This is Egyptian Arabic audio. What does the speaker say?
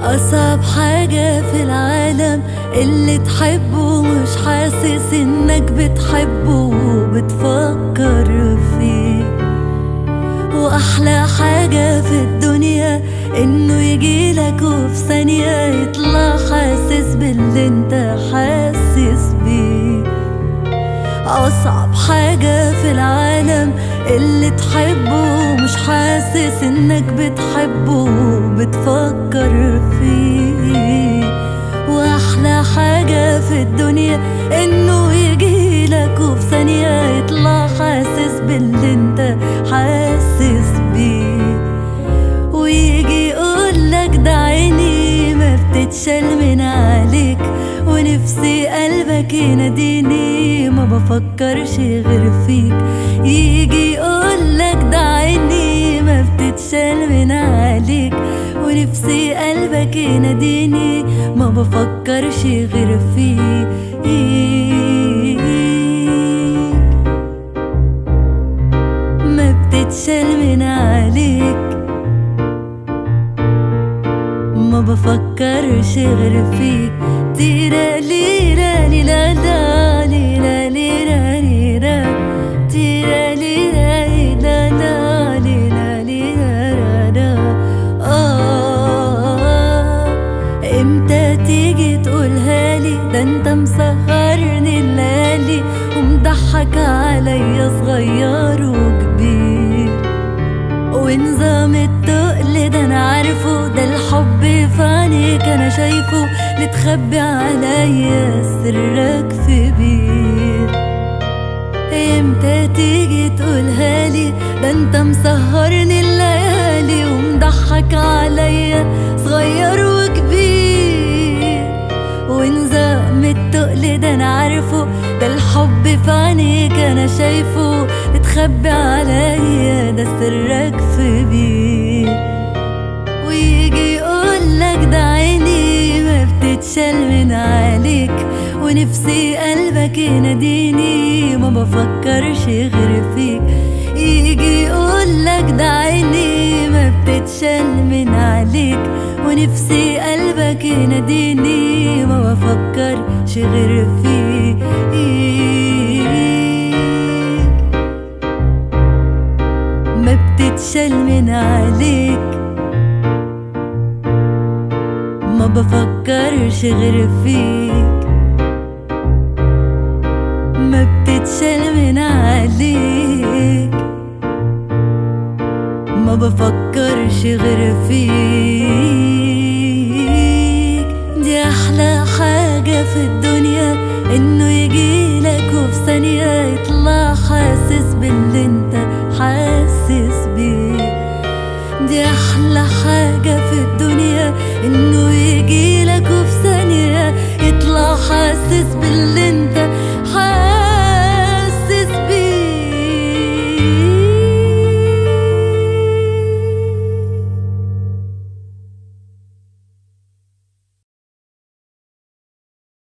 أصعب حاجة في العالم اللي تحبه مش حاسس إنك بتحبه وبتفكر فيه وأحلى حاجة في الدنيا إنه يجيلك وفي ثانية يطلع حاسس باللي انت حاسس بيه أصعب حاجة في العالم اللي تحبه مش حاسس إنك بتحبه وبتفكر فيه وأحلى حاجة في الدنيا إنه يجيلك وفي ثانية يطلع حاسس باللي انت حاسس بيه ويجي يقولك ده عيني ما بتتشال من عليك ونفسي قلبك يناديني ما بفكرش غير فيك يجي يقولك ده عيني ما بتتشال من عليك ونفسي قلبك يناديني ما بفكرش غير فيك ما بتتشال من عليك ما بفكرش غير فيك تيرا ليرا ليلا لا ليلا ليرا ليرا تيرا ليرا ليلا لا ليلا ليرا را آه امتى تيجي تقولها لي ده انت مسهرني الليالي ومضحك عليا صغير وكبير ونظام التقل ده انا عارفه ده الحب في عينيك انا شايفه لتخبي عليا سرك في بير امتى تيجي تقولها لي ده انت مسهرني الليالي ومضحك عليا صغير وكبير ونظام التقل ده انا عارفه ده الحب في عينيك انا شايفه بتخبي عليا ده سرك في بير ويجي يقولك ده عيني ما بتتشال من عليك ونفسي قلبك يناديني ما بفكرش غير فيك يجي يقولك ده عيني ما بتتشال من عليك ونفسي قلبك يناديني ما بفكرش غير فيك ما بتتشال من عليك ما بفكرش غير فيك ما بتتشال من عليك ما بفكرش غير فيك دي احلى حاجة في الدنيا انه يجيلك وفي ثانية يطلع حاسس باللي انت حاسس بيه دي احلى حاجة في الدنيا انه يجيلك وفي ثانية يطلع حاسس باللي